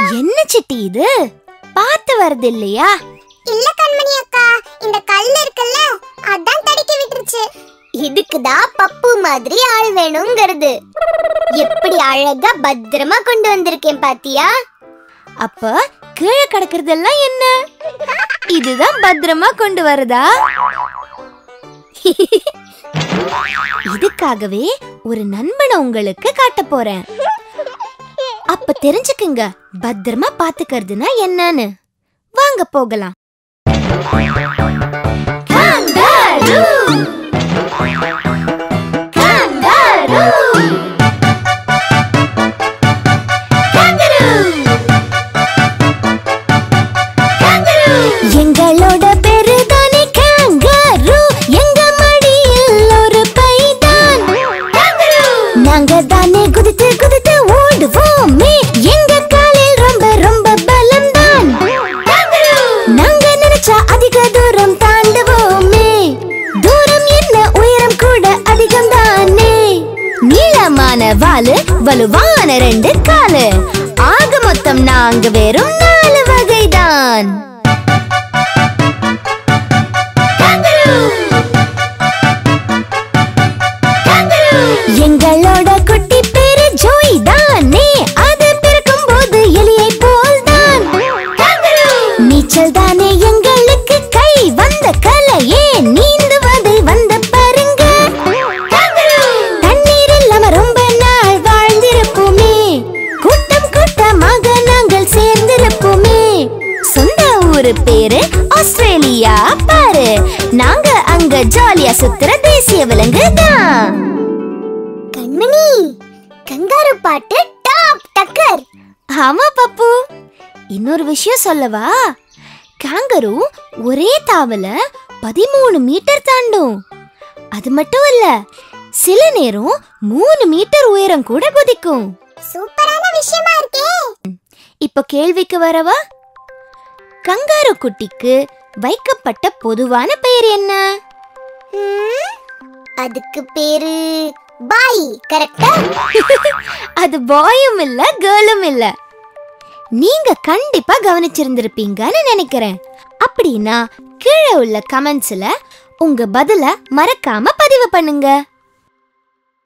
என்ன சிட்டி இது பார்த்து வருது இல்லையா இல்ல கண்மணி அக்கா இந்த கல் இருக்குல்ல அதான் தடிக்க விட்டுருச்சு இதுக்குதான் பப்பு மாதிரி ஆள் வேணுங்கிறது எப்படி அழகா பத்திரமா கொண்டு வந்திருக்கேன் பாத்தியா அப்ப கீழே கிடக்குறதெல்லாம் என்ன இதுதான் பத்திரமா கொண்டு வருதா இதுக்காகவே ஒரு நண்பனை உங்களுக்கு காட்ட போறேன் அப்ப தெரிஞ்சுக்குங்க பத்திரமா பாத்துக்கிறதுனா என்னன்னு வாங்க போகலாம் Kangaroo! Kangaroo! Kangaroo! எங்களோட பேரு தானே kangaroo. எங்க மடியில் ஒரு பைதான் நாங்க தானே குதித்து குதித்து ஓடுவோமே எங்க காலில் ரொம்ப ரொம்ப பலம் தான் நாங்க நினைச்சா அதிக தூரம் தாண்டுவோமே தூரம் என்ன உயரம் கூட அதிகம் தானே நீளமான வாலு வலுவான ரெண்டு காலு ஆக மொத்தம் நாங்க வெறும் நாலு வகைதான் எங்களோட குட்டி பேரு ஜோய் தானே அது பிறக்கும் போது எலியை போல் தான் நீச்சல் தானே எங்களுக்கு கை வந்த கலையே நீந்துவதை வந்த பாருங்க தண்ணீர் இல்லாம ரொம்ப நாள் வாழ்ந்திருப்போமே கூட்டம் கூட்டமாக நாங்கள் சேர்ந்திருப்போமே சொந்த ஊரு பேரு ஆஸ்திரேலியா பாரு நாங்க அங்க ஜாலியா சுத்துற தேசிய விலங்கு தான் கண்மணி கங்காரு பாட்டு டாப் டக்கர் ஆமா பப்பு இன்னொரு விஷயம் சொல்லவா காங்கரு ஒரே தாவல பதிமூணு மீட்டர் தாண்டும் அது மட்டும் இல்ல சில நேரம் மூணு மீட்டர் உயரம் கூட குதிக்கும் சூப்பரான விஷயமா இருக்கே இப்ப கேள்விக்கு வரவா கங்காரு குட்டிக்கு வைக்கப்பட்ட பொதுவான பெயர் என்ன ம், அதுக்கு பேரு பாய் கரெக்டா அது பாயும் இல்ல கேர்ளும் இல்ல நீங்க கண்டிப்பா கவனிச்சிருந்திருப்பீங்கன்னு நினைக்கிறேன் அப்படின்னா கீழே உள்ள கமெண்ட்ஸ்ல உங்க பதில மறக்காம பதிவு பண்ணுங்க